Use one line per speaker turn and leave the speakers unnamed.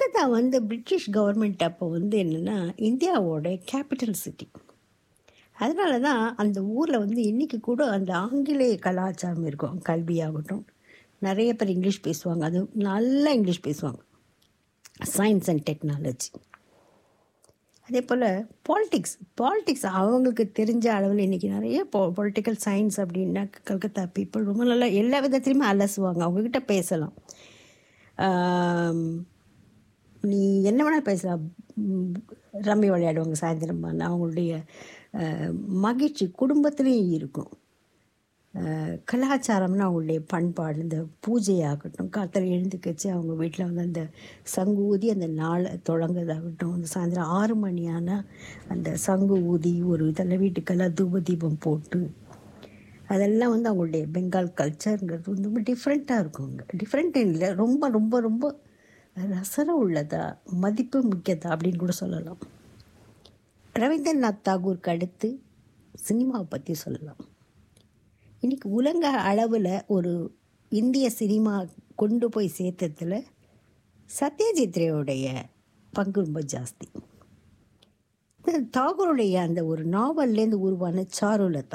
கல்கத்தா வந்து British government அப்போ வந்து என்னென்னா இந்தியாவோட கேபிட்டல் சிட்டி அதனால தான் அந்த ஊரில் வந்து இன்றைக்கி கூட அந்த ஆங்கிலேய கலாச்சாரம் இருக்கும் கல்வியாகட்டும் நிறைய பேர் இங்கிலீஷ் பேசுவாங்க அது நல்லா இங்கிலீஷ் பேசுவாங்க சயின்ஸ் அண்ட் டெக்னாலஜி அதே போல் பாலிட்டிக்ஸ் பாலிட்டிக்ஸ் அவங்களுக்கு தெரிஞ்ச அளவில் இன்றைக்கி நிறைய பொ பொலிட்டிக்கல் சயின்ஸ் அப்படின்னா கல்கத்தா பீப்புள் ரொம்ப நல்லா எல்லா விதத்துலையுமே அலசுவாங்க அவங்கக்கிட்ட பேசலாம் ஆம், நீ என்ன வேணால் பேசலாம் ம், ரம்மி விளையாடுவாங்க சாயந்தரம் ஆனா அவங்களுடைய அஹ், மகிழ்ச்சி குடும்பத்துலேயும் இருக்கும் அஹ், கலாச்சாரம்னா அவங்களுடைய பண்பாடு இந்த பூஜையாகட்டும் காத்தல் எழுந்துக்கச்சு அவங்க வீட்டில் வந்து அந்த சங்கு ஊதி அந்த நாளை தொடங்குறதாகட்டும் அந்த சாயந்தரம் ஆறு மணி ஆனால் அந்த சங்கு ஊதி ஒரு இதெல்லாம் வீட்டுக்கெல்லாம் தூப தீபம் போட்டு அதெல்லாம் வந்து அவங்களுடைய பெங்கால் கல்ச்சருங்கிறது வந்து ரொம்ப டிஃப்ரெண்ட்டாக இருக்குங்க டிஃப்ரெண்ட் இல்லை ரொம்ப ரொம்ப ரொம்ப ரசனை உள்ளதா மதிப்பு முக்கியதா அப்படின்னு கூட சொல்லலாம் ரவீந்திரநாத் தாகூருக்கு அடுத்து சினிமாவை பற்றி சொல்லலாம் இன்னைக்கு உலக அளவில் ஒரு இந்திய சினிமா கொண்டு போய் சேர்த்ததில் சத்யஜித் ரேவுடைய பங்கு ரொம்ப ஜாஸ்தி தாகூருடைய அந்த ஒரு நாவல்லேருந்து உருவான சாருலதா